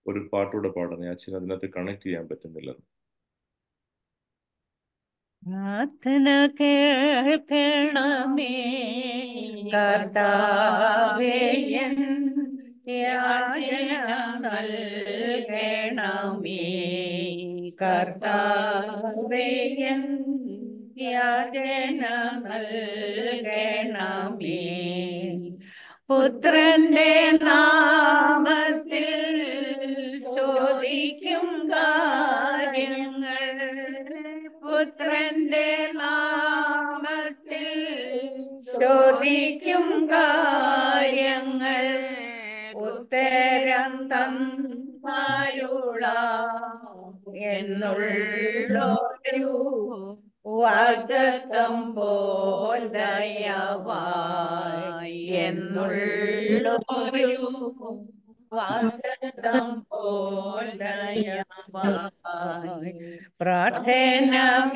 ഒരു പാട്ടൂടെ പാടുന്നത് അച്ഛൻ അതിനകത്ത് കണക്ട് ചെയ്യാൻ പറ്റുന്നില്ല പ്രാർത്ഥന കേൾക്കണമേ കർത്താവേ എൻ യാചന നൽകണമേ കർത്താവേ എൻ യാചന നൽകണമേ പുത്രന്റെ നാമത്തിൽ ചോദിക്കും കാര്യങ്ങൾ പുത്രന്റെ നാമത്തിൽ ചോദിക്കും കാര്യങ്ങൾ ഉത്തരം തന്നാരുള എന്നുള്ളൊരു വാഗ്ദത്തം പോൽ ദയവായി എന്നുള്ളൊരു വാഗ്ദത്തം പോൽ ദയവായി പ്രാർത്ഥന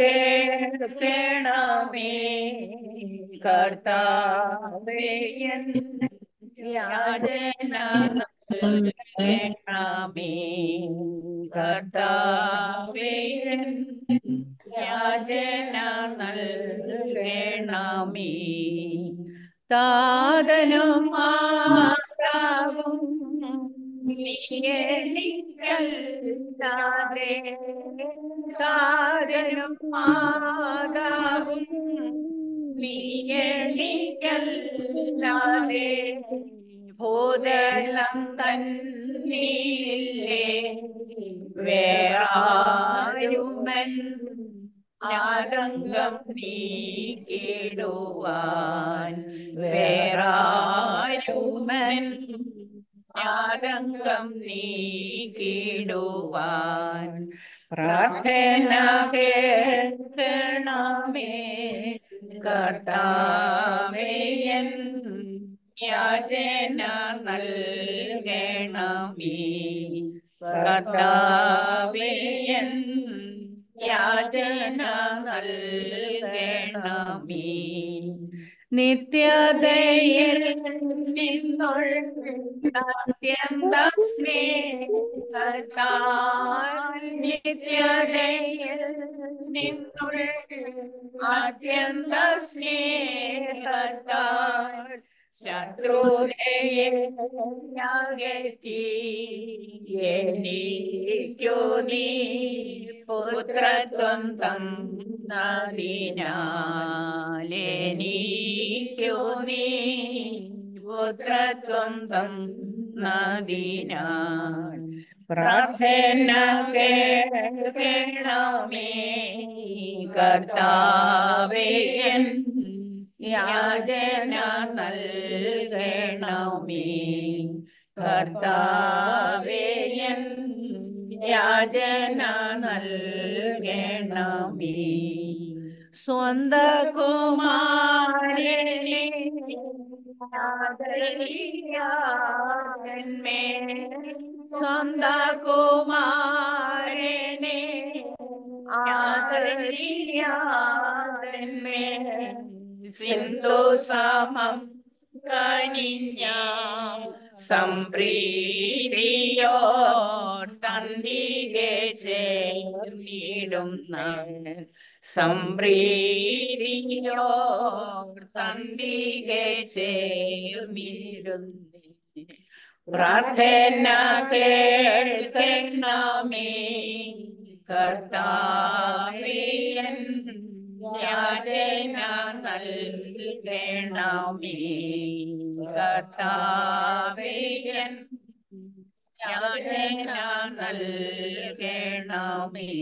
കേൾക്കണമേ കർത്താവേ എൻ യാചന നൽകണമേ കർത്താവേ എൻ യാചന നൽകണമേ താതനും മാതാവും നീയണിക്കല്ലാതെ താതനും മാതാവും നീയണിക്കല്ലാതെ ഭൂതലം തന്നീലേ വേറാരുമൻ ആതങ്കം നീക്കിടുവാൻ വേറാരുമൻ ആതങ്കം നീക്കിടുവാൻ പ്രാർത്ഥന കേൾക്കണമേ കർത്താവേ എൻ യാചന നൽകണമേ കർത്താവേ എൻ യാചന നൽകണമേ നിത്യതയിൽ നിന്നുള്ള അത്യന്ത സ്നേഹത്താൽ നിത്യതയിൽ നിന്നുള്ള അത്യന്ത സ്നേഹത്താൽ ശത്രുതയെ അകറ്റി എനിക്കു നീ പുത്രത്വം തന്നതിനാൽ എനിക്കു നീ പുത്രത്വം തന്നതിനാൽ പ്രാർത്ഥന കേൾക്കണമേ കർത്താവേ എൻ യാചന നൽകണമേ കർത്താവേ എൻ യാചന നൽകണമേ സ്വന്ത കുമാരനെ ആദരിയാതന്മേ സ്വന്ത കുമാരനെ ആദരിയാതന്മേ സിന്ധു സമം കനിഞ്ഞ സംപ്രീതിയോ തന്തികെ ചേർന്നിടുന്ന സംപ്രീതിയോ തന്തികെ ചേർന്നിരുന്നു പ്രാർത്ഥന കേൾക്കണമേ കർത്താവേയൻ യാചന നൽകണമേ കർത്താവേയൻ യാചന നൽകണമേ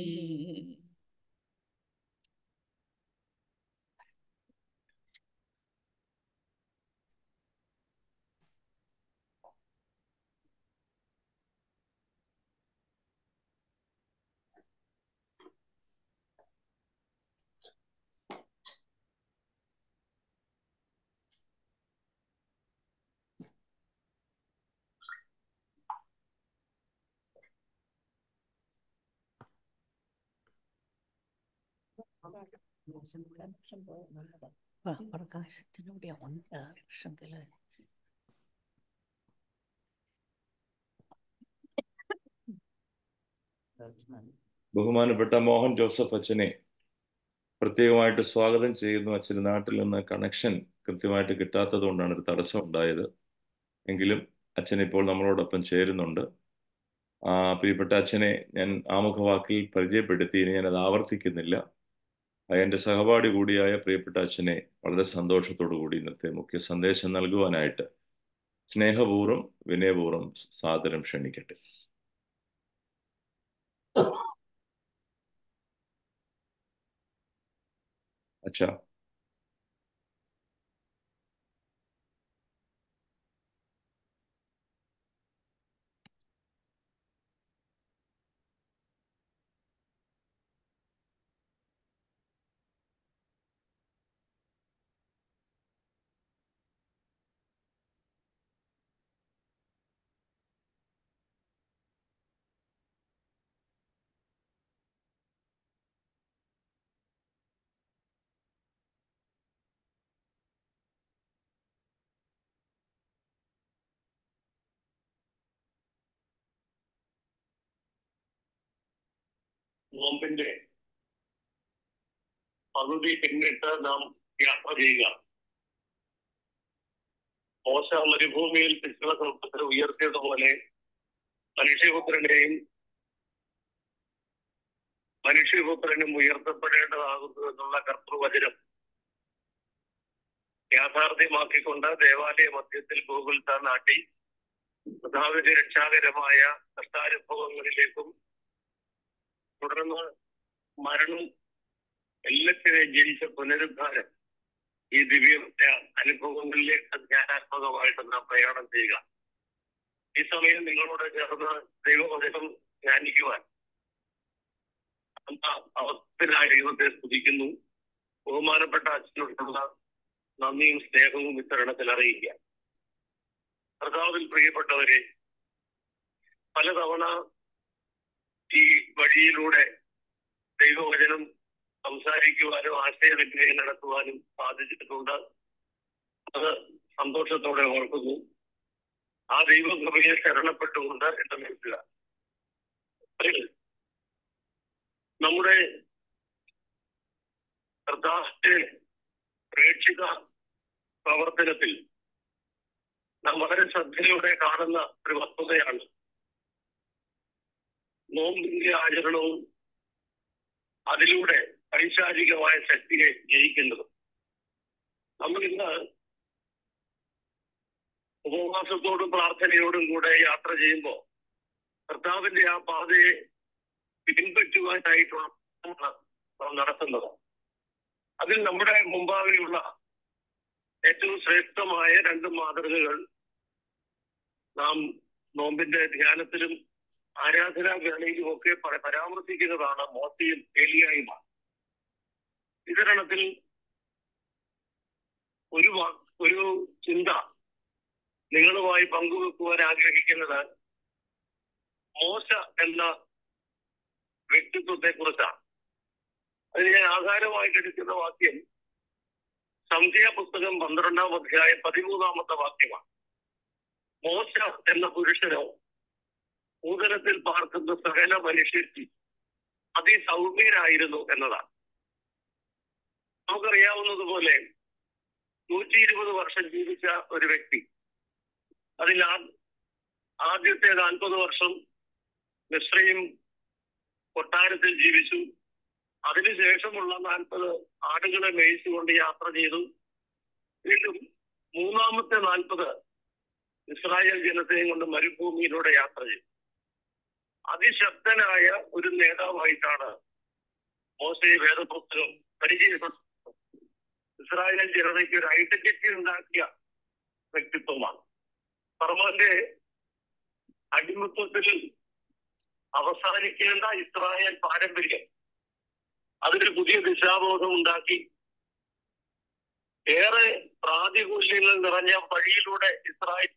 പ്രകാശത്തിലൂടെ ഉണ്ട് ബഹുമാനപ്പെട്ട മോഹൻ ജോസഫ് അച്ഛനെ പ്രത്യേകമായിട്ട് സ്വാഗതം ചെയ്യുന്നു അച്ഛന് നാട്ടിൽ നിന്ന് കണക്ഷൻ കൃത്യമായിട്ട് കിട്ടാത്തത് കൊണ്ടാണ് ഒരു തടസ്സം ഉണ്ടായത് എങ്കിലും അച്ഛൻ ഇപ്പോൾ നമ്മളോടൊപ്പം ചേരുന്നുണ്ട് ആ പ്രിയപ്പെട്ട അച്ഛനെ ഞാൻ ആമുഖവാക്കിൽ പരിചയപ്പെടുത്തി ഇനി ഞാനത് ആവർത്തിക്കുന്നില്ല എൻ്റെ സഹപാഠി കൂടിയായ പ്രിയപ്പെട്ട അച്ഛനെ വളരെ സന്തോഷത്തോടു കൂടി ഇന്നത്തെ മുഖ്യ സന്ദേശം നൽകുവാനായിട്ട് സ്നേഹപൂർവ്വം വിനയപൂർവ്വം സാദരം ക്ഷണിക്കട്ടെ അച്ഛാ നോമ്പിന്റെ പകുതി പിന്നിട്ട് നാം യാത്ര ചെയ്യുക മോശ മരുഭൂമിയിൽ പിച്ചള സ്വൽപ്പത്തിൽ ഉയർത്തിയതുപോലെ മനുഷ്യപുത്രനെയും മനുഷ്യപുത്രനും ഉയർത്തപ്പെടേണ്ടതാകുന്നു എന്നുള്ള കർത്തൃവചനം യാഥാർത്ഥ്യമാക്കിക്കൊണ്ട് ദേവാലയ മധ്യത്തിൽ ഗോകുൽത്ത നാട്ടി കർത്താവിന്റെ രക്ഷാകരമായ കഷ്ടാനുഭവങ്ങളിലേക്കും തുടർന്ന് മരണം എല്ലാത്തിനെയും ജനിച്ച പുനരുദ്ധാരം ഈ ദിവ്യ അനുഭവങ്ങളിലേക്ക് ജ്ഞാനാത്മകമായിട്ട് നാം പ്രയാണം ചെയ്യുക ഈ സമയം നിങ്ങളോട് ചേർന്ന് ദൈവവചനം ധ്യാനിക്കുവാൻ അവസ്ഥനായ ദൈവത്തെ സ്തുതിക്കുന്നു ബഹുമാനപ്പെട്ട അച്ഛനോടുള്ള നന്ദിയും സ്നേഹവും വിതരണത്തിൽ അറിയിക്കുക കർത്താവിൽ പ്രിയപ്പെട്ടവരെ പലതവണ ഈ വഴിയിലൂടെ ദൈവവചനം സംസാരിക്കുവാനും ആശയവിനിമയം നടത്തുവാനും സാധിച്ചിട്ടുണ്ട് അത് സന്തോഷത്തോടെ ഓർക്കുന്നു ആ ദൈവകൃപയെ ശരണപ്പെട്ടുകൊണ്ട് എന്നെ നിൽക്കുക നമ്മുടെ കർത്താവിന്റെ പ്രേക്ഷിത പ്രവർത്തനത്തിൽ നാം വളരെ ശ്രദ്ധയോടെ കാണുന്ന ഒരു വസ്തുതയാണ് നോമ്പിന്റെ ആചരണവും അതിലൂടെ പൈശാചികമായ ശക്തിയെ ജയിക്കുന്നത് നമ്മൾ ഇന്ന് ഉപവാസത്തോടും പ്രാർത്ഥനയോടും കൂടെ യാത്ര ചെയ്യുമ്പോൾ കർത്താവിന്റെ ആ പാതയെ പിൻപറ്റുവാനായിട്ടുള്ള നാം നടത്തുന്നത് അതിൽ നമ്മുടെ മുമ്പാകെയുള്ള ഏറ്റവും ശ്രേഷ്ഠമായ രണ്ട് മാതൃകകൾ നാം നോമ്പിന്റെ ധ്യാനത്തിലും ആരാധനാ വേളയിലും ഒക്കെ പരാമർശിക്കുന്നതാണ് മോശയും ഏലിയായുമാണ് വിതരണത്തിൽ ഒരു ഒരു ചിന്ത നിങ്ങളുമായി പങ്കുവെക്കുവാൻ ആഗ്രഹിക്കുന്നത് മോശ എന്ന വ്യക്തിത്വത്തെ കുറിച്ചാണ് അതിന് ഞാൻ ആധാരമായിട്ട് എടുക്കുന്ന വാക്യം സംഖ്യ പുസ്തകം പന്ത്രണ്ടാം അധ്യായം പതിമൂന്നാമത്തെ വാക്യമാണ് മോശ എന്ന പുരുഷനോ ഭൂതലത്തിൽ പാർക്കുന്ന സകല മനുഷ്യർക്ക് അതിസൗമ്യനായിരുന്നു എന്നതാണ് നമുക്കറിയാവുന്നതുപോലെ നൂറ്റി ഇരുപത് വർഷം ജീവിച്ച ഒരു വ്യക്തി അതിൽ ആദ്യത്തെ നാൽപ്പത് വർഷം മിശ്രയും കൊട്ടാരത്തിൽ ജീവിച്ചു അതിനുശേഷമുള്ള നാൽപ്പത് ആടുകളെ മേയിച്ചുകൊണ്ട് യാത്ര ചെയ്തു വീണ്ടും മൂന്നാമത്തെ നാൽപ്പത് ഇസ്രായേൽ ജനത്തെയും കൊണ്ട് മരുഭൂമിയിലൂടെ യാത്ര ചെയ്തു അതിശക്തനായ ഒരു നേതാവായിട്ടാണ് മോശയെ വേദപുസ്തകം പരിചയപ്പെട്ടത് ഇസ്രായേൽ ജനതയ്ക്ക് ഒരു ഐഡന്റിറ്റി ഉണ്ടാക്കിയ വ്യക്തിത്വമാണ് ഫർമാന്റെ അടിമത്വത്തിൽ അവസാനിക്കേണ്ട ഇസ്രായേൽ പാരമ്പര്യം അതിന് പുതിയ ദിശാബോധം ഉണ്ടാക്കി ഏറെ പ്രാതികൂല്യങ്ങൾ നിറഞ്ഞ വഴിയിലൂടെ ഇസ്രായേൽ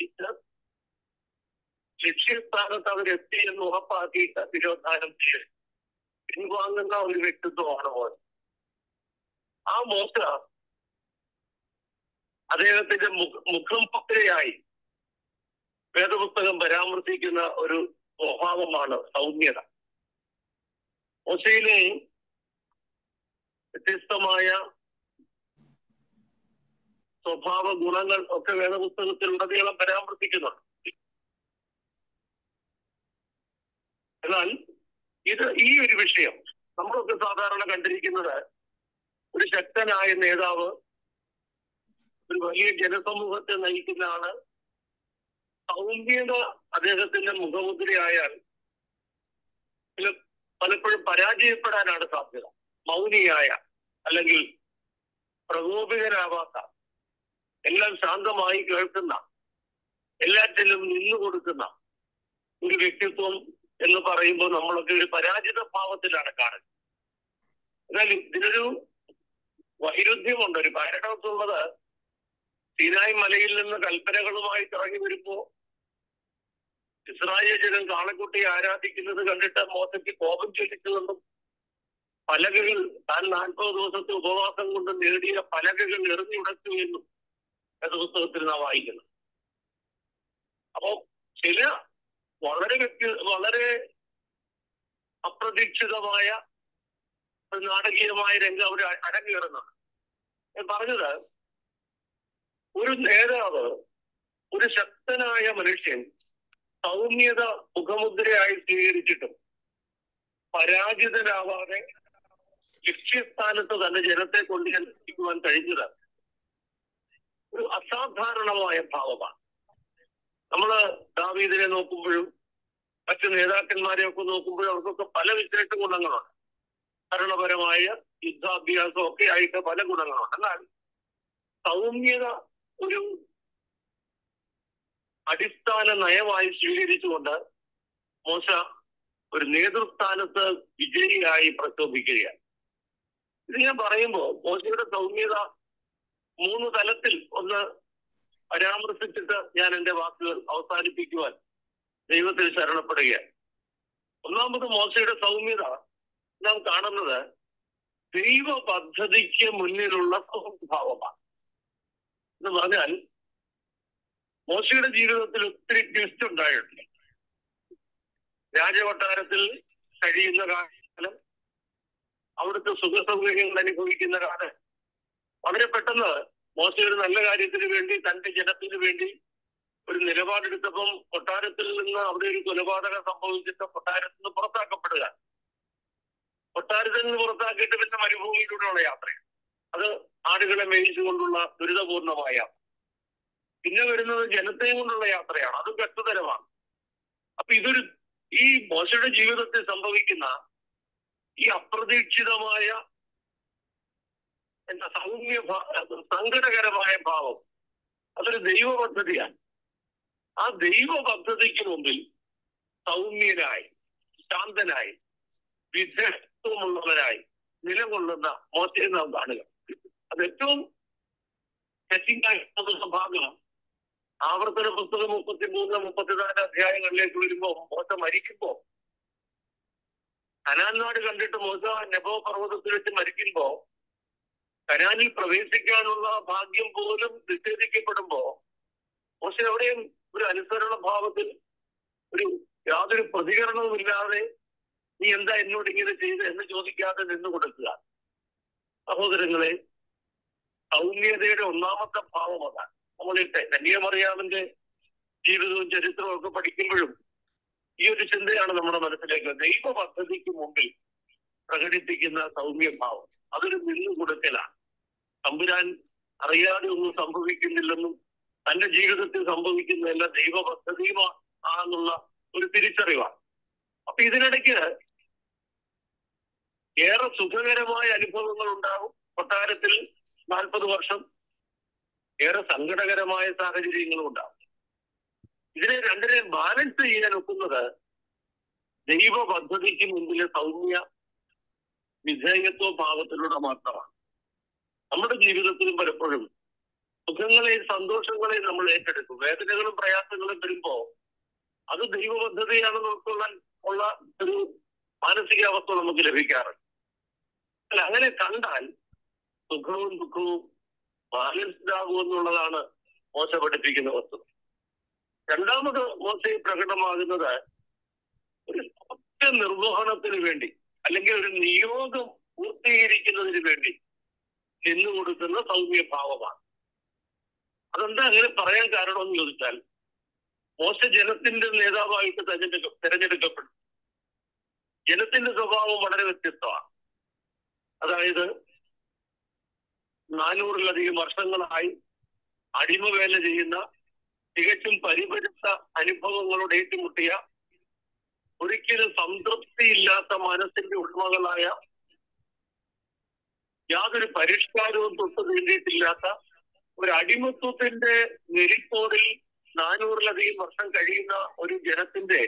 ലക്ഷ്യസ്ഥാനത്ത് അവരെത്തി എന്ന് ഉറപ്പാക്കിയിട്ട് തിരോധാനം ചെയ്ത് പിൻവാങ്ങുന്ന ഒരു വ്യക്തിത്വമാണ് മോൻ ആ മോശ അദ്ദേഹത്തിന്റെ മുഖം പക്രയായി വേദപുസ്തകം പരാമർശിക്കുന്ന ഒരു സ്വഭാവമാണ് സൗമ്യത മോശയിലെ വ്യത്യസ്തമായ സ്വഭാവ ഗുണങ്ങൾ ഒക്കെ വേദപുസ്തകത്തിൽ ഉടനീളം പരാമർശിക്കുന്നുണ്ട് എന്നാൽ ഇത് ഈ ഒരു വിഷയം നമ്മളൊക്കെ സാധാരണ കണ്ടിരിക്കുന്നത് ഒരു ശക്തനായ നേതാവ് ഒരു വലിയ ജനസമൂഹത്തെ നയിക്കുന്ന ആള് സൗമ്യത അദ്ദേഹത്തിന്റെ മുഖമുദ്രയായാൽ ചില പലപ്പോഴും പരാജയപ്പെടാനാണ് സാധ്യത മൗനിയായ അല്ലെങ്കിൽ പ്രകോപിതരാവാത്ത എല്ലാം ശാന്തമായി കേൾക്കുന്ന എല്ലാറ്റിലും നിന്നു കൊടുക്കുന്ന ഒരു വ്യക്തിത്വം എന്ന് പറയുമ്പോൾ നമ്മളൊക്കെ ഒരു പരാജിത ഭാവത്തിലാണ് കാണുന്നത് എന്നാൽ ഇതിനൊരു വൈരുദ്ധ്യമുണ്ട് ഒരു പാരഡോക്സ് ഉള്ളത് സീനായ് മലയിൽ നിന്ന് കൽപ്പനകളുമായി ഇറങ്ങി വരുമ്പോ ഇസ്രായേൽ ജനം കാളക്കുട്ടിയെ ആരാധിക്കുന്നത് കണ്ടിട്ട് മോശയ്ക്ക് കോപം ചൊല്ലിച്ചുകൊണ്ടും പലകകൾ താൻ നാൽപ്പത് ദിവസത്തെ ഉപവാസം കൊണ്ട് നേടിയ പലകകൾ എറിഞ്ഞുടച്ചു എന്നും പുസ്തകത്തിൽ നാം വായിക്കുന്നു അപ്പോ ചില വളരെ വ്യക്തി വളരെ അപ്രതീക്ഷിതമായ ഒരു നാടകീയമായ രംഗം അവർ അരങ്ങേറുന്നുണ്ട് ഞാൻ പറഞ്ഞത് ഒരു നേതാവ് ഒരു ശക്തനായ മനുഷ്യൻ സൗമ്യത മുഖമുദ്രയായി സ്വീകരിച്ചിട്ടും പരാജിതനാവാതെ ലക്ഷ്യസ്ഥാനത്ത് തന്നെ ജനത്തെ കൊണ്ടുചെന്നിക്കുവാൻ കഴിഞ്ഞത് ഒരു അസാധാരണമായ ഭാവമാണ് നമ്മള് ദാവീദിനെ നോക്കുമ്പോഴും മറ്റു നേതാക്കന്മാരെ ഒക്കെ നോക്കുമ്പോഴും അവർക്കൊക്കെ പല വിശേഷ ഗുണങ്ങളുണ്ട് ഭരണപരമായ യുദ്ധാഭ്യാസം ഒക്കെ ആയിട്ട് പല ഗുണങ്ങളുണ്ട് എന്നാൽ സൗമ്യത ഒരു അടിസ്ഥാന നയമായി സ്വീകരിച്ചുകൊണ്ട് മോശ ഒരു നേതൃസ്ഥാനത്ത് വിജയിയായി പ്രക്ഷോഭിക്കുകയാണ് ഇത് ഞാൻ പറയുമ്പോൾ മോശയുടെ സൗമ്യത മൂന്ന് തലത്തിൽ ഒന്ന് പരാമർശിച്ചിട്ട് ഞാൻ എന്റെ വാക്കുകൾ അവസാനിപ്പിക്കുവാൻ ദൈവത്തിൽ ശരണപ്പെടുകയാണ് ഒന്നാമത് മോശയുടെ സൗമ്യത നാം കാണുന്നത് ദൈവ പദ്ധതിക്ക് മുന്നിലുള്ള സ്വഭാവമാണ് എന്ന് പറഞ്ഞാൽ മോശയുടെ ജീവിതത്തിൽ ഒത്തിരി ട്വിസ്റ്റ് ഉണ്ടായിട്ടുണ്ട് രാജകൊട്ടാരത്തിൽ കഴിയുന്ന കാലം അവിടുത്തെ സുഖസൗകര്യങ്ങൾ അനുഭവിക്കുന്ന കാലം വളരെ പെട്ടെന്ന് മോശ ഒരു നല്ല കാര്യത്തിന് വേണ്ടി തന്റെ ജനത്തിന് വേണ്ടി ഒരു നിലപാടെടുത്തപ്പം കൊട്ടാരത്തിൽ നിന്ന് അവിടെ ഒരു കൊലപാതകം സംഭവിച്ചിട്ട് കൊട്ടാരത്തിൽ നിന്ന് പുറത്താക്കപ്പെടുക കൊട്ടാരത്തിൽ നിന്ന് പുറത്താക്കിയിട്ട് പിന്നെ മരുഭൂമിയിലൂടെയുള്ള യാത്രയാണ് അത് ആടുകളെ മേയിച്ചുകൊണ്ടുള്ള ദുരിതപൂർണമായ യാത്ര പിന്നെ വരുന്നത് ജനത്തെയും കൊണ്ടുള്ള യാത്രയാണ് അതും കഷ്ടതരമാണ് അപ്പൊ ഇതൊരു ഈ മോശയുടെ ജീവിതത്തിൽ സംഭവിക്കുന്ന ഈ അപ്രതീക്ഷിതമായ എന്താ സൗമ്യ സങ്കടകരമായ ഭാവം അതൊരു ദൈവ പദ്ധതിയാണ് ആ ദൈവ പദ്ധതിക്ക് മുമ്പിൽ സൗമ്യനായി ശാന്തനായി വിദഗ്ധമുള്ളവരായി നിലകൊള്ളുന്ന മോശയെ നാം കാണുക അത് ഏറ്റവും ടച്ചിങ്ങായിട്ടുള്ള ഭാഗം ആവർത്തന പുസ്തകം മുപ്പത്തി മൂന്ന് മുപ്പത്തിനാല് അധ്യായങ്ങളിലേക്ക് വരുമ്പോ മോശ മരിക്കുമ്പോ കനാൻ നാട് കണ്ടിട്ട് മോശ നെബോ പർവ്വതത്തിൽ വെച്ച് മരിക്കുമ്പോ കനാനിൽ പ്രവേശിക്കാനുള്ള ഭാഗ്യം പോലും നിഷേധിക്കപ്പെടുമ്പോ മോശ എവിടെയും ഒരു അനുസരണ ഭാവത്തിൽ ഒരു യാതൊരു പ്രതികരണവുമില്ലാതെ നീ എന്താ എന്നോട് ഇങ്ങനെ ചെയ്ത് എന്ന് ചോദിക്കാതെ നിന്നു കൊടുക്കുക സഹോദരങ്ങളെ സൗമ്യതയുടെ ഒന്നാമത്തെ ഭാവം അതാണ് നമ്മളിട്ട് കന്യാമറിയാമിന്റെ ജീവിതവും ചരിത്രവും ഒക്കെ പഠിക്കുമ്പോഴും ഈ ഒരു ചിന്തയാണ് നമ്മുടെ മനസ്സിലേക്ക് ദൈവ പദ്ധതിക്ക് മുമ്പിൽ പ്രകടിപ്പിക്കുന്ന സൗമ്യഭാവം അതൊരു നിന്നു കൊടുക്കലാണ് തമ്പുരാൻ അറിയാതെ ഒന്നും സംഭവിക്കുന്നില്ലെന്നും തന്റെ ജീവിതത്തിൽ സംഭവിക്കുന്നതെല്ലാം ദൈവ പദ്ധതിയുമാ ആണെന്നുള്ള ഒരു തിരിച്ചറിവാണ് അപ്പൊ ഇതിനിടയ്ക്ക് ഏറെ സുഖകരമായ അനുഭവങ്ങൾ ഉണ്ടാകും കൊട്ടാരത്തിൽ നാൽപ്പത് വർഷം ഏറെ സങ്കടകരമായ സാഹചര്യങ്ങളും ഉണ്ടാകും ഇതിനെ രണ്ടിനെ ബാലൻസ് ചെയ്യാൻ ഒക്കുന്നത് ദൈവ പദ്ധതിക്ക് മുമ്പിലെ സൗമ്യ വിധേയത്വ ഭാവത്തിലൂടെ മാത്രമാണ് നമ്മുടെ ജീവിതത്തിലും പലപ്പോഴും സുഖങ്ങളെയും സന്തോഷങ്ങളെയും നമ്മൾ ഏറ്റെടുക്കും വേദനകളും പ്രയാസങ്ങളും വരുമ്പോ അത് ദൈവ പദ്ധതിയാണെന്ന് ഉൾക്കൊള്ളാൻ ഉള്ള ഒരു മാനസികാവസ്ഥ നമുക്ക് ലഭിക്കാറുണ്ട് അല്ല അങ്ങനെ കണ്ടാൽ സുഖവും ദുഃഖവും ബാലൻസ്ഡ് ആകും എന്നുള്ളതാണ് മോശ പഠിപ്പിക്കുന്ന വസ്തുത രണ്ടാമത് മോശയിൽ പ്രകടമാകുന്നത് ഒരു ഒറ്റ നിർവഹണത്തിന് വേണ്ടി അല്ലെങ്കിൽ ഒരു നിയോഗം പൂർത്തീകരിക്കുന്നതിന് വേണ്ടി ചെന്നു കൊടുക്കുന്ന സൗമ്യഭാവമാണ് അതെന്താ അങ്ങനെ പറയാൻ കാരണമെന്ന് ചോദിച്ചാൽ മോശ ജനത്തിന്റെ നേതാവായിട്ട് തെരഞ്ഞെടുക്ക തെരഞ്ഞെടുക്കപ്പെട്ടു ജനത്തിന്റെ സ്വഭാവം വളരെ വ്യത്യസ്തമാണ് അതായത് നാനൂറിലധികം വർഷങ്ങളായി അടിമവേല ചെയ്യുന്ന തികച്ചും പരിപരുത്ത അനുഭവങ്ങളോട് ഏറ്റുമുട്ടിയ ഒരിക്കലും സംതൃപ്തിയില്ലാത്ത മനസ്സിന്റെ ഉടമകളായ യാതൊരു പരിഷ്കാരവും തൊട്ട് തീണ്ടിയിട്ടില്ലാത്ത ഒരു അടിമത്വത്തിന്റെ നെരിപ്പോടിൽ നാനൂറിലധികം വർഷം കഴിയുന്ന ഒരു ജനത്തിന്റെ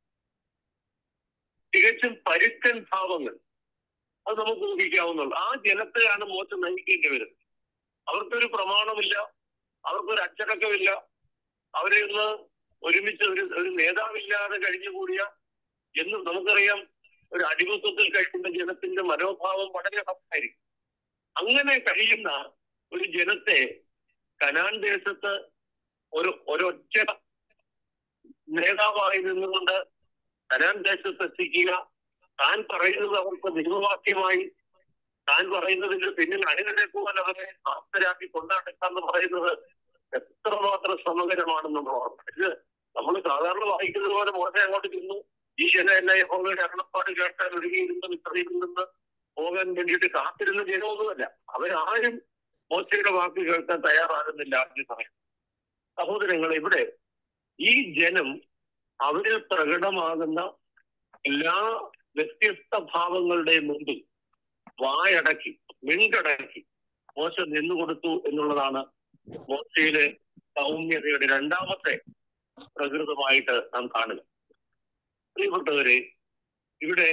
തികച്ചും പരുക്കൻ ഭാവങ്ങൾ അത് നമുക്ക് ഊഹിക്കാവുന്നുള്ളൂ ആ ജനത്തെയാണ് മോശം നയിക്കേണ്ടി വരുന്നത് അവർക്കൊരു പ്രമാണമില്ല അവർക്കൊരു അച്ചടക്കമില്ല അവരെ ഒന്ന് ഒരുമിച്ച് ഒരു ഒരു നേതാവില്ലാതെ കഴിഞ്ഞുകൂടിയ എന്ന് നമുക്കറിയാം ഒരു അടിമത്വത്തിൽ കഴിയുന്ന ജനത്തിന്റെ മനോഭാവം വളരെ ടഫായിരിക്കും അങ്ങനെ കഴിയുന്ന ഒരു ജനത്തെ കനാൻ ദേശത്ത് ഒരു ഒരൊറ്റ നേതാവായി നിന്നുകൊണ്ട് കനാൻ ദേശത്ത് എത്തിക്കുക താൻ പറയുന്നത് അവർക്ക് നിയമവാക്യമായി താൻ പറയുന്നതിന്റെ പിന്നിൽ അണിനിരക്കുവാൻ അവരെ പ്രാപ്തരാക്കി കൊണ്ടാടുക്കാന്ന് പറയുന്നത് എത്രമാത്രം സമകരമാണെന്ന് നമ്മൾ ഓർമ്മ ഇത് നമ്മൾ സാധാരണ വായിക്കുന്നത് പോലെ മോശം അങ്ങോട്ട് ചെന്നു ഈ ജന എല്ലാ യഹോവയുടെ അരുളപ്പാട് കേട്ടാൽ ഒരുങ്ങിയിരുന്ന ഇത്രയിൽ നിന്ന് പോകാൻ വേണ്ടിയിട്ട് കാത്തിരുന്ന ജനമൊന്നുമല്ല അവരാരും മോശയുടെ വാക്ക് കേൾക്കാൻ തയ്യാറാകുന്നില്ല ആദ്യ സമയം സഹോദരങ്ങൾ ഇവിടെ ഈ ജനം അവരിൽ പ്രകടമാകുന്ന എല്ലാ വ്യത്യസ്ത ഭാവങ്ങളുടെ മുമ്പിൽ വായടക്കി മിണ്ടടക്കി മോശ നിന്നുകൊടുത്തു എന്നുള്ളതാണ് മോശയിലെ സൗമ്യതയുടെ രണ്ടാമത്തെ പ്രകൃതമായിട്ട് നാം കാണുക പ്രിയപ്പെട്ടവരെ ഇവിടെ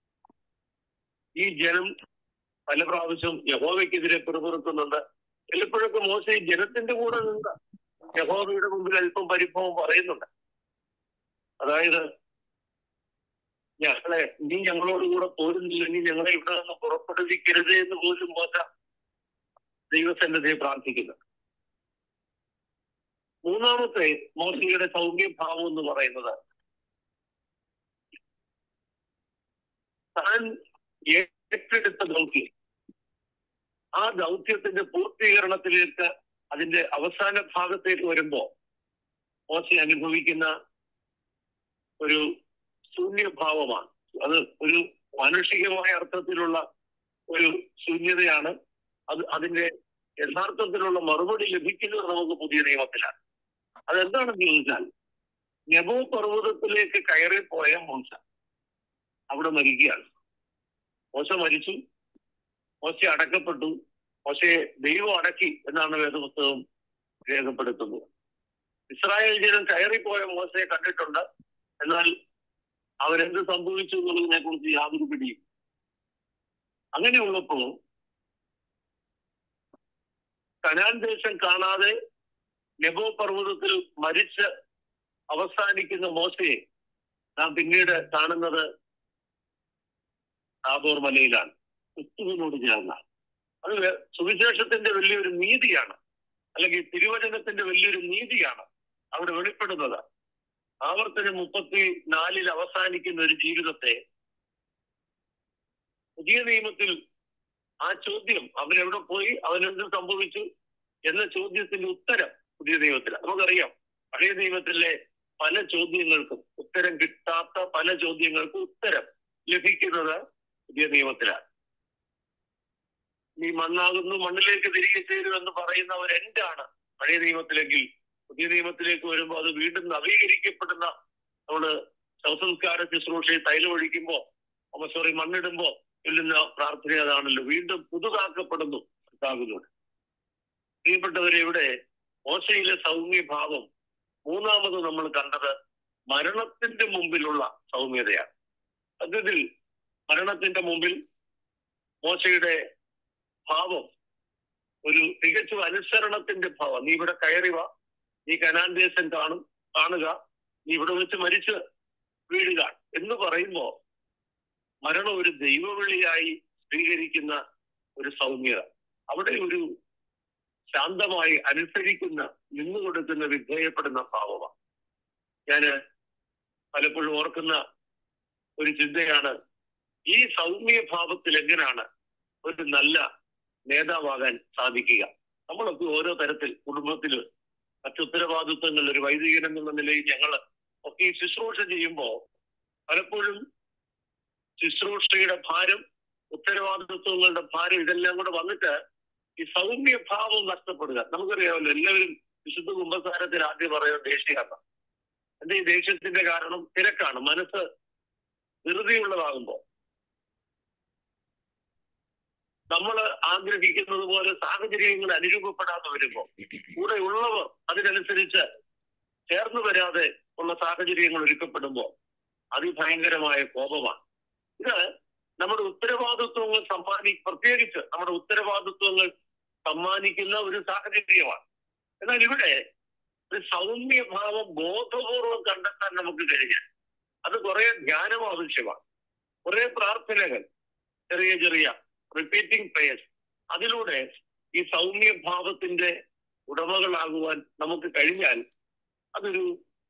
ഈ ജനം പല പ്രാവശ്യം യഹോവയ്ക്കെതിരെ പിറുപിറുക്കുന്നുണ്ട് ചിലപ്പോഴൊക്കെ മോശ ഈ ജനത്തിന്റെ കൂടെ നിന്ന് യഹോവയുടെ മുമ്പിൽ അല്പം പരിഭവം പറയുന്നുണ്ട് അതായത് ഞങ്ങളെ നീ ഞങ്ങളോട് കൂടെ പോരുന്നില്ലെങ്കിൽ ഞങ്ങളെ ഇവിടെ നിന്ന് പുറപ്പെടുവിക്കരുത് എന്ന് പോലും മോശ ദൈവസന്നദ്ധയെ പ്രാർത്ഥിക്കുന്നു മൂന്നാമത്തെ മോശയുടെ സൗമ്യഭാവം എന്ന് പറയുന്നത് താൻ ഏറ്റെടുത്ത ദൗത്യം ആ ദൗത്യത്തിന്റെ പൂർത്തീകരണത്തിലേക്ക് അതിന്റെ അവസാന ഭാഗത്തേക്ക് വരുമ്പോ മോശ അനുഭവിക്കുന്ന ഒരു ശൂന്യഭാവമാണ് അത് ഒരു മാനുഷികമായ അർത്ഥത്തിലുള്ള ഒരു ശൂന്യതയാണ് അത് അതിന്റെ യഥാർത്ഥത്തിലുള്ള മറുപടി ലഭിക്കുന്നത് നമുക്ക് പുതിയ നിയമത്തിലാണ് അതെന്താണെന്ന് ചോദിച്ചാൽ നെബോ പർവ്വതത്തിലേക്ക് കയറിപ്പോയ മോശ അവിടെ മരിക്കുകയാണ് മോശ മരിച്ചു മോശ അടക്കപ്പെട്ടു മോശയെ ദൈവം അടക്കി എന്നാണ് വേദപുസ്തകം രേഖപ്പെടുത്തുന്നത് ഇസ്രായേൽ ജനം കയറിപ്പോയ മോശയെ കണ്ടിട്ടുണ്ട് എന്നാൽ അവരെന്ത് സംഭവിച്ചു എന്നുള്ളതിനെ കുറിച്ച് യാതൊരു പിടിയും അങ്ങനെയുള്ളപ്പോ കനാൻ ദേശം കാണാതെ നെബോ പർവ്വതത്തിൽ മരിച്ച് അവസാനിക്കുന്ന മോശയെ നാം പിന്നീട് കാണുന്നത് താബോർ മലയിലാണ് ക്രിസ്തുവിനോട് ചേർന്നാണ് അത് സുവിശേഷത്തിന്റെ വലിയൊരു നീതിയാണ് അല്ലെങ്കിൽ തിരുവചനത്തിന്റെ വലിയൊരു നീതിയാണ് അവിടെ വെളിപ്പെടുന്നത് ആവർത്തനം മുപ്പത്തി നാലിൽ അവസാനിക്കുന്ന ഒരു ജീവിതത്തെ പുതിയ നിയമത്തിൽ ആ ചോദ്യം അവനെവിടെ പോയി അവനെന്ത് സംഭവിച്ചു എന്ന ചോദ്യത്തിന്റെ ഉത്തരം പുതിയ നിയമത്തിൽ നമുക്കറിയാം പഴയ നിയമത്തിലെ പല ചോദ്യങ്ങൾക്കും ഉത്തരം കിട്ടാത്ത പല ചോദ്യങ്ങൾക്കും ഉത്തരം ലഭിക്കുന്നത് പുതിയ നിയമത്തിലാണ് നീ മണ്ണാകുന്നു മണ്ണിലേക്ക് തിരികെ ചേരുമെന്ന് പറയുന്ന ഒരു എൻഡാണ് പഴയ നിയമത്തിലെങ്കിൽ പുതിയ നിയമത്തിലേക്ക് വരുമ്പോൾ അത് വീണ്ടും നവീകരിക്കപ്പെടുന്ന നമ്മള് ശവസംസ്കാര ശുശ്രൂഷയിൽ തൈലം ഒഴിക്കുമ്പോ അപ്പൊ സോറി മണ്ണിടുമ്പോ ചൊല്ലുന്ന പ്രാർത്ഥന അതാണല്ലോ വീണ്ടും പുതുതാക്കപ്പെടുന്നു കർത്താവിനോട് പ്രിയപ്പെട്ടവരെ ഇവിടെ മോശയിലെ സൗമ്യഭാവം മൂന്നാമത് നമ്മൾ കണ്ടത് മരണത്തിന്റെ മുമ്പിലുള്ള സൗമ്യതയാണ് സത്യത്തിൽ മരണത്തിന്റെ മുമ്പിൽ മോശയുടെ ഭാവം ഒരു തികച്ചും അനുസരണത്തിന്റെ ഭാവം നീ ഇവിടെ കയറി വാ നീ കനാൻ ദേശം കാണും കാണുക നീ ഇവിടെ വെച്ച് മരിച്ച് വീഴുക എന്ന് പറയുമ്പോ മരണം ഒരു ദൈവവിളിയായി സ്വീകരിക്കുന്ന ഒരു സൗമ്യത അവിടെ ഒരു ശാന്തമായി അനുസരിക്കുന്ന നിന്നുകൊടുക്കുന്ന വിധേയപ്പെടുന്ന ഭാവമാണ് ഞാന് പലപ്പോഴും ഓർക്കുന്ന ഒരു ചിന്തയാണ് ഈ സൗമ്യ ഭാവത്തിൽ എങ്ങനെയാണ് ഒരു നല്ല നേതാവാകാൻ സാധിക്കുക നമ്മളൊക്കെ ഓരോ തരത്തിൽ കുടുംബത്തിൽ മറ്റുത്തരവാദിത്വങ്ങൾ ഒരു വൈദികൻ എന്നുള്ള നിലയിൽ ഞങ്ങൾ ഒക്കെ ഈ ശുശ്രൂഷ ചെയ്യുമ്പോൾ പലപ്പോഴും ശുശ്രൂഷയുടെ ഭാരം ഉത്തരവാദിത്വങ്ങളുടെ ഭാരം ഇതെല്ലാം കൂടെ വന്നിട്ട് ഈ സൗമ്യ ഭാവം നഷ്ടപ്പെടുക നമുക്കറിയാമല്ലോ എല്ലാവരും വിശുദ്ധ കുംഭസാരത്തിൽ ആദ്യം പറയുന്നത് ദേഷ്യമാണ് എന്റെ ഈ ദേഷ്യത്തിന്റെ കാരണം തിരക്കാണ് മനസ്സ് ധൃതിയുള്ളതാകുമ്പോ നമ്മൾ ആഗ്രഹിക്കുന്നത് പോലെ സാഹചര്യങ്ങൾ അനുരൂപപ്പെടാതെ വരുമ്പോ കൂടെ ഉള്ളവർ അതിനനുസരിച്ച് ചേർന്ന് വരാതെ ഉള്ള സാഹചര്യങ്ങൾ ഒരുക്കപ്പെടുമ്പോ അതിഭയങ്കരമായ കോപമാണ് ഇത് നമ്മുടെ ഉത്തരവാദിത്വങ്ങൾ സമ്മാനി പ്രത്യേകിച്ച് നമ്മുടെ ഉത്തരവാദിത്വങ്ങൾ സമ്മാനിക്കുന്ന ഒരു സാഹചര്യമാണ് എന്നാൽ ഇവിടെ ഒരു സൗമ്യഭാവം ബോധപൂർവം കണ്ടെത്താൻ നമുക്ക് കഴിഞ്ഞാൽ അത് കുറെ ധ്യാനം ആവശ്യമാണ് കുറെ പ്രാർത്ഥനകൾ ചെറിയ ചെറിയ റിപ്പീറ്റിംഗ് പ്രേയേഴ്സ് അതിലൂടെ ഈ സൗമ്യഭാവത്തിന്റെ ഉടമകളാകുവാൻ നമുക്ക് കഴിഞ്ഞാൽ അതൊരു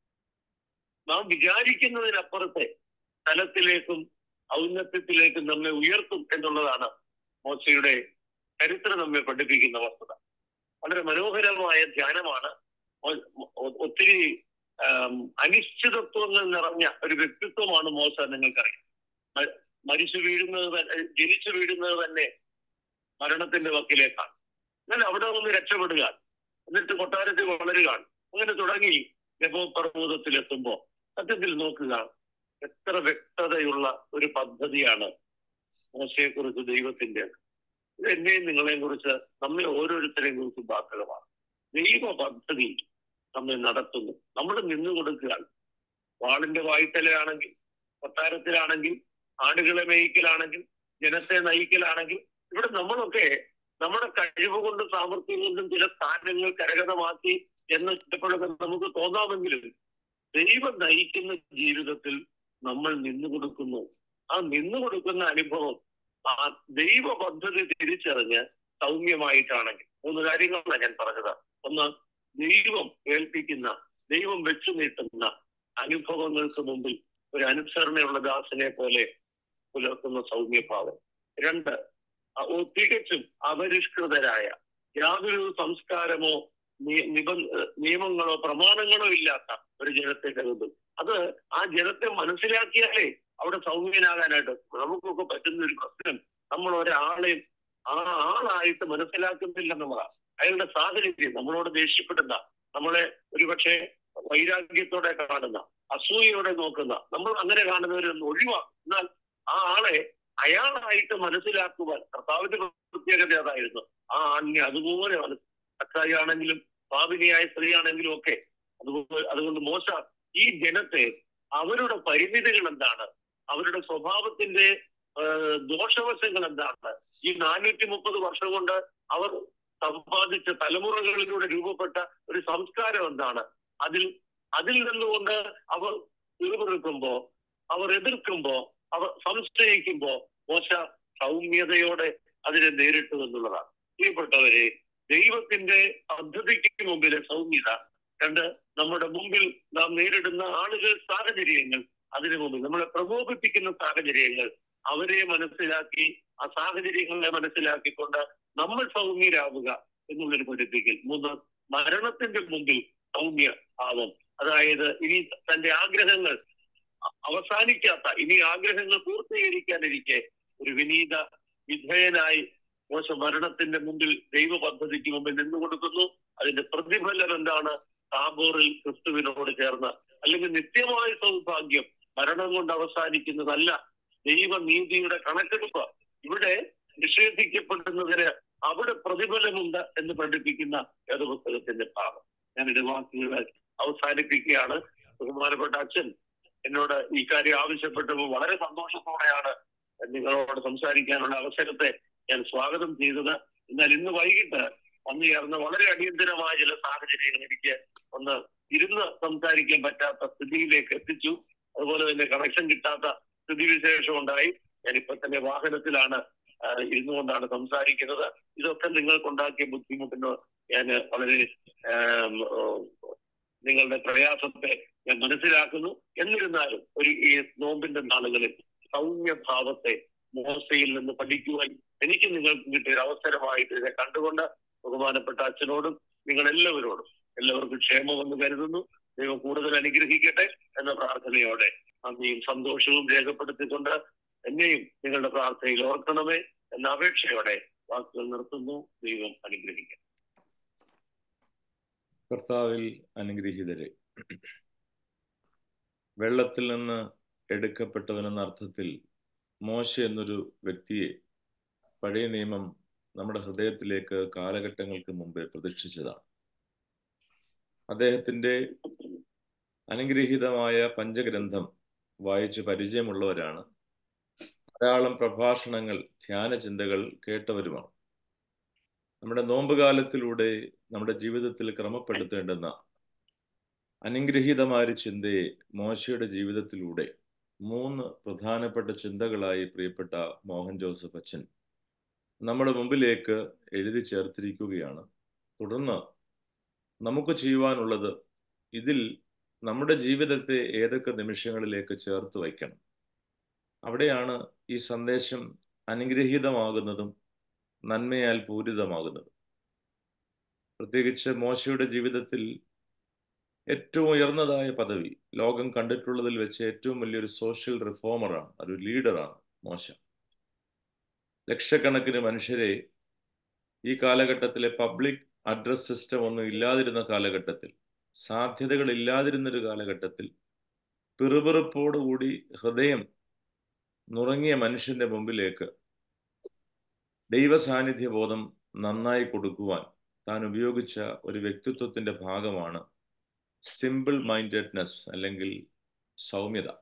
നാം വിചാരിക്കുന്നതിനപ്പുറത്തെ തലത്തിലേക്കും ഔന്നത്യത്തിലേക്കും നമ്മെ ഉയർത്തും എന്നുള്ളതാണ് മോശയുടെ ചരിത്രം നമ്മെ പഠിപ്പിക്കുന്ന വസ്തുത വളരെ മനോഹരമായ ധ്യാനമാണ് ഒ- ഒ- ഒത്തിരി ആം, അനിശ്ചിതത്വങ്ങൾ നിറഞ്ഞ ഒരു വ്യക്തിത്വമാണ് മോശ നിങ്ങൾക്കറിയാം മ- മരിച്ചു വീഴുന്നത് തന്നെ ജനിച്ചു വീഴുന്നത് തന്നെ മരണത്തിന്റെ വക്കിലേക്കാണ് എന്നാൽ അവിടെ നിന്ന് രക്ഷപ്പെടുക എന്നിട്ട് കൊട്ടാരത്തിൽ വളരുക അങ്ങനെ തുടങ്ങി ലബോ പർവ്വതത്തിലെത്തുമ്പോ സത്യത്തിൽ നോക്കുക എത്ര വ്യക്തതയുള്ള ഒരു പദ്ധതിയാണ് മോശയെക്കുറിച്ച് ദൈവത്തിന്റെ ഇത് എന്നെയും നിങ്ങളെയും കുറിച്ച് നമ്മെ ഓരോരുത്തരെയും കുറിച്ച് ബാധകമാണ് ദൈവ പദ്ധതി നമ്മെ നടത്തുന്നു നമ്മൾ നിന്നു കൊടുക്കുകയാണ് വാളിന്റെ വായ്ത്തലയാണെങ്കിൽ കൊട്ടാരത്തിലാണെങ്കിൽ ആടുകളെ മേയിക്കലാണെങ്കിൽ ജനത്തെ നയിക്കലാണെങ്കിൽ ഇവിടെ നമ്മളൊക്കെ നമ്മുടെ കഴിവ് കൊണ്ടും സാമർഥ്യം കൊണ്ടും ചില സ്ഥാനങ്ങൾ കരഗതമാക്കി എന്ന് ഇഷ്ടപ്പെടുക നമുക്ക് തോന്നാമെങ്കിലും ദൈവം നയിക്കുന്ന ജീവിതത്തിൽ നമ്മൾ നിന്നു കൊടുക്കുന്നു ആ നിന്നു കൊടുക്കുന്ന അനുഭവം ആ ദൈവ പദ്ധതി തിരിച്ചറിഞ്ഞ് സൗമ്യമായിട്ടാണെങ്കിൽ മൂന്ന് കാര്യങ്ങളാണ് ഞാൻ പറഞ്ഞത് ഒന്ന് ദൈവം ഏൽപ്പിക്കുന്ന ദൈവം വെച്ചു നീട്ടുന്ന അനുഭവങ്ങൾക്ക് മുമ്പിൽ ഒരു അനുസരണയുള്ള ദാസനെ പോലെ പുലർത്തുന്ന സൗമ്യഭാവം രണ്ട് അ- ഓ തികച്ചും അപരിഷ്കൃതരായ യാതൊരു സംസ്കാരമോ നി- നിബന്ധ നിയമങ്ങളോ പ്രമാണങ്ങളോ ഇല്ലാത്ത ഒരു ജനത്തെ കരുതും അത് ആ ജനത്തെ മനസ്സിലാക്കിയാലേ അവിടെ സൗമ്യനാകാനായിട്ട് നമുക്കൊക്കെ പറ്റുന്ന ഒരു പ്രശ്നം നമ്മൾ ഒരാളെയും ആ ആളായിട്ട് മനസ്സിലാക്കുന്നില്ല എന്നുള്ളതാണ് അയാളുടെ സാഹചര്യം നമ്മളോട് ദേഷ്യപ്പെടുന്ന നമ്മളെ ഒരുപക്ഷെ വൈരാഗ്യത്തോടെ കാണുന്ന അസൂയയോടെ നോക്കുന്ന നമ്മൾ അങ്ങനെ കാണുന്നവരൊന്നും ഒഴിവാക്കും എന്നാൽ ആ ആളെ അയാളായിട്ട് മനസ്സിലാക്കുവാൻ കർത്താവിന്റെ പ്രത്യേകത അതായിരുന്നു ആ ആണിനെ അതുപോലെ മനസ്സ് അക്കായി ആണെങ്കിലും പാപിനിയായ സ്ത്രീ ആണെങ്കിലും ഒക്കെ അതുപോലെ അതുകൊണ്ട് മോശ ഈ ജനത്തെ അവരുടെ പരിമിതികൾ എന്താണ് അവരുടെ സ്വഭാവത്തിന്റെ ആ, ദോഷവശങ്ങൾ എന്താണ് ഈ നാനൂറ്റി മുപ്പത് വർഷം കൊണ്ട് അവർ സമ്പാദിച്ച തലമുറകളിലൂടെ രൂപപ്പെട്ട ഒരു സംസ്കാരം എന്താണ് അതിൽ അതിൽ നിന്നുകൊണ്ട് അവർ പിറുപിറുക്കുമ്പോ അവർ എതിർക്കുമ്പോ അവർ സംശയിക്കുമ്പോ മോശ സൗമ്യതയോടെ അതിനെ നേരിട്ടു എന്നുള്ളതാണ് പ്രിയപ്പെട്ടവരെ ദൈവത്തിന്റെ പദ്ധതിക്ക് മുമ്പിലെ സൗമ്യത രണ്ട് നമ്മുടെ മുമ്പിൽ നാം നേരിടുന്ന ആളുകൾ സാഹചര്യങ്ങൾ അതിനു മുമ്പിൽ നമ്മളെ പ്രകോപിപ്പിക്കുന്ന സാഹചര്യങ്ങൾ അവരെ മനസ്സിലാക്കി ആ സാഹചര്യങ്ങളെ മനസ്സിലാക്കിക്കൊണ്ട് നമ്മൾ സൗമ്യരാവുക എന്നുള്ളൊരു പഠിപ്പിക്കൽ മൂന്ന് മരണത്തിന്റെ മുമ്പിൽ സൗമ്യ ഭാവം അതായത് ഇനി തന്റെ ആഗ്രഹങ്ങൾ അ- അവസാനിക്കാത്ത ഇനി ആഗ്രഹങ്ങൾ പൂർത്തീകരിക്കാനിരിക്കെ ഒരു വിനീത വിധേയനായി മോശ മരണത്തിന്റെ മുമ്പിൽ ദൈവ പദ്ധതിക്ക് മുമ്പിൽ നിന്നു കൊടുക്കുന്നു അതിന്റെ പ്രതിഫലം എന്താണ് താബോറിൽ ക്രിസ്തുവിനോട് ചേർന്ന് അല്ലെങ്കിൽ നിത്യമായ സൗഭാഗ്യം മരണം കൊണ്ട് അവസാനിക്കുന്നതല്ല ദൈവനീതിയുടെ കണക്കെടുപ്പ് ഇവിടെ നിഷേധിക്കപ്പെടുന്നതിന് അവിടെ പ്രതിഫലമുണ്ട് എന്ന് പഠിപ്പിക്കുന്ന വേദപുസ്തകത്തിന്റെ ഭാഗം ഞാൻ ഇത് വാക്കുകൾ അവസാനിപ്പിക്കുകയാണ് ബഹുമാനപ്പെട്ട അച്ഛൻ എന്നോട് ഈ കാര്യം ആവശ്യപ്പെട്ടപ്പോൾ വളരെ സന്തോഷത്തോടെയാണ് നിങ്ങളോട് സംസാരിക്കാനുള്ള അവസരത്തെ ഞാൻ സ്വാഗതം ചെയ്തത് എന്നാൽ ഇന്ന് വൈകിട്ട് വന്നു ചേർന്ന വളരെ അടിയന്തരമായ ചില സാഹചര്യങ്ങൾ എനിക്ക് ഒന്ന് ഇരുന്ന് സംസാരിക്കാൻ പറ്റാത്ത സ്ഥിതിയിലേക്ക് എത്തിച്ചു അതുപോലെ തന്നെ കണക്ഷൻ കിട്ടാത്ത സ്ഥിതിവിശേഷം ഉണ്ടായി ഞാൻ ഇപ്പൊ തന്നെ വാഹനത്തിലാണ് ആ, ഇരുന്നുകൊണ്ടാണ് സംസാരിക്കുന്നത് ഇതൊക്കെ നിങ്ങൾക്കുണ്ടാക്കിയ ബുദ്ധിമുട്ടിന് ഞാൻ വളരെ ആം, ഓ, നിങ്ങളുടെ പ്രയാസത്തെ ഞാൻ മനസ്സിലാക്കുന്നു എന്നിരുന്നാലും ഒരു ഈ നോമ്പിന്റെ നാളുകളിൽ സൗമ്യഭാവത്തെ മോശയിൽ നിന്ന് പഠിക്കുവാൻ എനിക്ക് നിങ്ങൾക്ക് കിട്ടിയ ഒരു അവസരമായിട്ട് ഇതിനെ കണ്ടുകൊണ്ട് ബഹുമാനപ്പെട്ട അച്ഛനോടും നിങ്ങൾ എല്ലാവരോടും എല്ലാവർക്കും ക്ഷേമമെന്ന് കരുതുന്നു ദൈവം കൂടുതൽ അനുഗ്രഹിക്കട്ടെ എന്ന പ്രാർത്ഥനയോടെ നന്ദിയും സന്തോഷവും രേഖപ്പെടുത്തിക്കൊണ്ട് എന്നെയും നിങ്ങളുടെ പ്രാർത്ഥനയിൽ ഓർക്കണമേ എന്ന അപേക്ഷയോടെ വാക്കുകൾ നിർത്തുന്നു ദൈവം അനുഗ്രഹിക്കട്ടെ കർത്താവിൽ അനുഗ്രഹീതരെ വെള്ളത്തിൽ നിന്ന് എടുക്കപ്പെട്ടവനെന്ന അർത്ഥത്തിൽ മോശ എന്നൊരു വ്യക്തിയെ പഴയ നിയമം നമ്മുടെ ഹൃദയത്തിലേക്ക് കാലഘട്ടങ്ങൾക്ക് മുമ്പേ പ്രതിഷ്ഠിച്ചതാണ് അദ്ദേഹത്തിന്റെ അനുഗ്രഹീതമായ പഞ്ചഗ്രന്ഥം വായിച്ച് പരിചയമുള്ളവരാണ് ധാരാളം പ്രഭാഷണങ്ങൾ ധ്യാന ചിന്തകൾ കേട്ടവരുമാണ് നമ്മുടെ നോമ്പുകാലത്തിലൂടെ നമ്മുടെ ജീവിതത്തിൽ ക്രമപ്പെടുത്തേണ്ടുന്ന അനുഗ്രഹീതമായ ഒരു ചിന്തയെ മോശയുടെ ജീവിതത്തിലൂടെ മൂന്ന് പ്രധാനപ്പെട്ട ചിന്തകളായി പ്രിയപ്പെട്ട മോഹൻ ജോസഫ് അച്ഛൻ നമ്മുടെ മുമ്പിലേക്ക് എഴുതി ചേർത്തിരിക്കുകയാണ് തുടർന്ന് നമുക്ക് ചെയ്യുവാനുള്ളത് ഇതിൽ നമ്മുടെ ജീവിതത്തെ ഏതൊക്കെ നിമിഷങ്ങളിലേക്ക് ചേർത്ത് വയ്ക്കണം അവിടെയാണ് ഈ സന്ദേശം അനുഗ്രഹീതമാകുന്നതും നന്മയാൽ പൂരിതമാകുന്നതും പ്രത്യേകിച്ച് മോശയുടെ ജീവിതത്തിൽ ഏറ്റവും ഉയർന്നതായ പദവി ലോകം കണ്ടിട്ടുള്ളതിൽ വെച്ച് ഏറ്റവും വലിയൊരു സോഷ്യൽ റിഫോമറാണ് ഒരു ലീഡറാണ് മോശ ലക്ഷക്കണക്കിന് മനുഷ്യരെ ഈ കാലഘട്ടത്തിലെ പബ്ലിക് അഡ്രസ് സിസ്റ്റം ഒന്നും ഇല്ലാതിരുന്ന കാലഘട്ടത്തിൽ സാധ്യതകൾ ഇല്ലാതിരുന്നൊരു കാലഘട്ടത്തിൽ പിറുപിറുപ്പോടുകൂടി ഹൃദയം നുറങ്ങിയ മനുഷ്യന്റെ മുമ്പിലേക്ക് ദൈവ സാന്നിധ്യ ബോധം നന്നായി കൊടുക്കുവാൻ താൻ ഉപയോഗിച്ച ഒരു വ്യക്തിത്വത്തിന്റെ ഭാഗമാണ് സിമ്പിൾ മൈൻഡഡ്നെസ് അല്ലെങ്കിൽ സൗമ്യത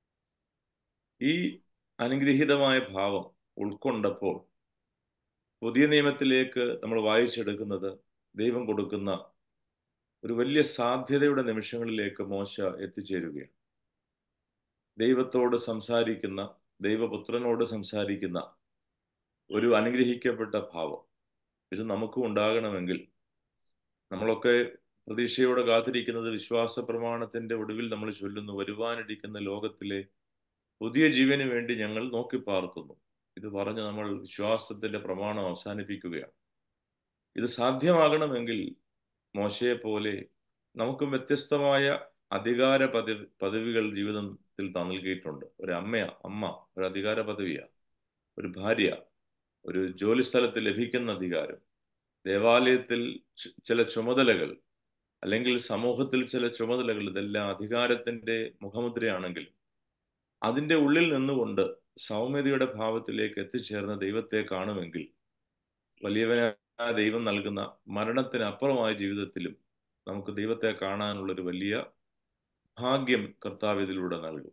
ഈ അനുഗ്രഹീതമായ ഭാവം ഉൾക്കൊണ്ടപ്പോൾ പുതിയ നിയമത്തിലേക്ക് നമ്മൾ വായിച്ചെടുക്കുന്നത് ദൈവം കൊടുക്കുന്ന ഒരു വലിയ സാധ്യതയുടെ നിമിഷങ്ങളിലേക്ക് മോശ എത്തിച്ചേരുകയാണ് ദൈവത്തോട് സംസാരിക്കുന്ന ദൈവപുത്രനോട് സംസാരിക്കുന്ന ഒരു അനുഗ്രഹിക്കപ്പെട്ട ഭാവം ഇത് നമുക്കും ഉണ്ടാകണമെങ്കിൽ നമ്മളൊക്കെ പ്രതീക്ഷയോടെ കാത്തിരിക്കുന്നത് വിശ്വാസ പ്രമാണത്തിന്റെ ഒടുവിൽ നമ്മൾ ചൊല്ലുന്നു വരുവാനിരിക്കുന്ന ലോകത്തിലെ പുതിയ ജീവന് വേണ്ടി ഞങ്ങൾ നോക്കി പാർക്കുന്നു ഇത് പറഞ്ഞ് നമ്മൾ വിശ്വാസത്തിന്റെ പ്രമാണം അവസാനിപ്പിക്കുകയാണ് ഇത് സാധ്യമാകണമെങ്കിൽ മോശയെ പോലെ നമുക്കും വ്യത്യസ്തമായ അധികാര പദവി പദവികൾ ജീവിതത്തിൽ നൽകിയിട്ടുണ്ട് ഒരു അമ്മ അമ്മ ഒരു അധികാര പദവിയാ ഒരു ഭാര്യ ഒരു ജോലി സ്ഥലത്ത് ലഭിക്കുന്ന അധികാരം ദേവാലയത്തിൽ ചില ചുമതലകൾ അല്ലെങ്കിൽ സമൂഹത്തിൽ ചില ചുമതലകൾ ഇതെല്ലാം അധികാരത്തിന്റെ മുഖമുദ്രയാണെങ്കിൽ അതിന്റെ ഉള്ളിൽ നിന്നുകൊണ്ട് സൗമ്യതയുടെ ഭാവത്തിലേക്ക് എത്തിച്ചേർന്ന ദൈവത്തെ കാണുമെങ്കിൽ വലിയവനായ ദൈവം നൽകുന്ന മരണത്തിനപ്പുറമായ ജീവിതത്തിലും നമുക്ക് ദൈവത്തെ കാണാനുള്ള ഒരു വലിയ ഭാഗ്യം കർത്താവ് ഇതിലൂടെ നൽകും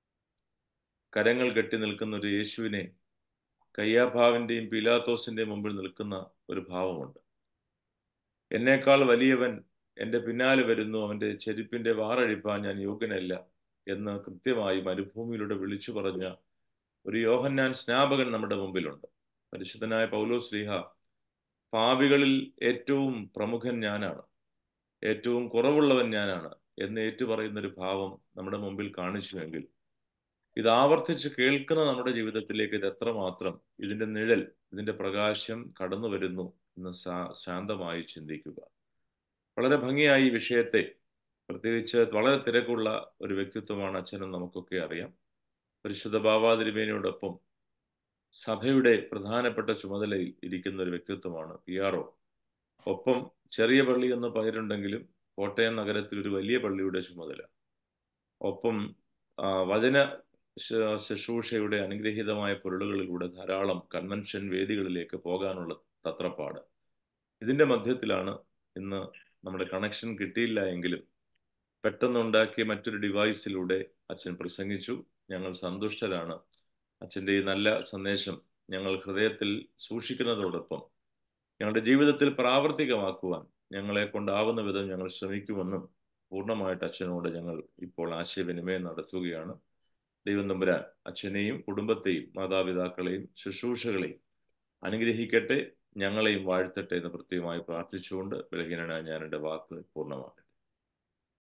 കരങ്ങൾ കെട്ടി നിൽക്കുന്ന ഒരു യേശുവിനെ കയ്യാഭാവിന്റെയും പിലാത്തോസിന്റെയും മുമ്പിൽ നിൽക്കുന്ന ഒരു ഭാവമുണ്ട് എന്നേക്കാൾ വലിയവൻ എൻ്റെ പിന്നാലെ വരുന്നു അവൻ്റെ ചെരുപ്പിന്റെ വാറഴിപ്പാൻ ഞാൻ യോഗ്യനല്ല എന്ന് കൃത്യമായി മരുഭൂമിയിലൂടെ വിളിച്ചു പറഞ്ഞ ഒരു യോഹന്നാൻ സ്നാപകൻ നമ്മുടെ മുമ്പിലുണ്ട് പരിശുദ്ധനായ പൗലോ ശ്രീഹ പാപികളിൽ ഏറ്റവും പ്രമുഖൻ ഞാനാണ് ഏറ്റവും കുറവുള്ളവൻ ഞാനാണ് എന്ന് ഏറ്റുപറയുന്ന ഒരു ഭാവം നമ്മുടെ മുമ്പിൽ കാണിച്ചുവെങ്കിൽ ഇത് ആവർത്തിച്ച് കേൾക്കുന്ന നമ്മുടെ ജീവിതത്തിലേക്ക് ഇത് എത്രമാത്രം ഇതിന്റെ നിഴൽ ഇതിന്റെ പ്രകാശം കടന്നു വരുന്നു എന്ന് ശാന്തമായി ചിന്തിക്കുക വളരെ ഭംഗിയായി ഈ വിഷയത്തെ പ്രത്യേകിച്ച് വളരെ തിരക്കുള്ള ഒരു വ്യക്തിത്വമാണ് അച്ഛനും നമുക്കൊക്കെ അറിയാം പരിശുദ്ധ ബാബാതിരുമേനയോടൊപ്പം സഭയുടെ പ്രധാനപ്പെട്ട ചുമതലയിൽ ഇരിക്കുന്ന ഒരു വ്യക്തിത്വമാണ് പി ആർ ഒ ഒപ്പം ചെറിയ പള്ളി എന്ന പേരുണ്ടെങ്കിലും കോട്ടയം നഗരത്തിൽ ഒരു വലിയ പള്ളിയുടെ ചുമതല ഒപ്പം വചന ശുശ്രൂഷയുടെ അനുഗ്രഹീതമായ പൊരുളുകളിലൂടെ ധാരാളം കൺവെൻഷൻ വേദികളിലേക്ക് പോകാനുള്ള തത്രപ്പാട് ഇതിന്റെ മധ്യത്തിലാണ് ഇന്ന് നമ്മുടെ കണക്ഷൻ കിട്ടിയില്ല എങ്കിലും പെട്ടെന്നുണ്ടാക്കിയ മറ്റൊരു ഡിവൈസിലൂടെ അച്ഛൻ പ്രസംഗിച്ചു ഞങ്ങൾ സന്തുഷ്ടരാണ് അച്ഛൻ്റെ ഈ നല്ല സന്ദേശം ഞങ്ങൾ ഹൃദയത്തിൽ സൂക്ഷിക്കുന്നതോടൊപ്പം ഞങ്ങളുടെ ജീവിതത്തിൽ പ്രാവർത്തികമാക്കുവാൻ ഞങ്ങളെ കൊണ്ടാവുന്ന വിധം ഞങ്ങൾ ശ്രമിക്കുമെന്നും പൂർണ്ണമായിട്ട് അച്ഛനോട് ഞങ്ങൾ ഇപ്പോൾ ആശയവിനിമയം നടത്തുകയാണ് ദൈവം തമ്പുരാൻ അച്ഛനെയും കുടുംബത്തെയും മാതാപിതാക്കളെയും ശുശ്രൂഷകളെയും അനുഗ്രഹിക്കട്ടെ ഞങ്ങളെയും വാഴ്ത്തട്ടെ എന്ന് പ്രത്യേകമായി പ്രാർത്ഥിച്ചുകൊണ്ട് ബലഹീനനായ ഞാൻ എൻ്റെ വാക്ക് പൂർണ്ണമാക്കട്ടെ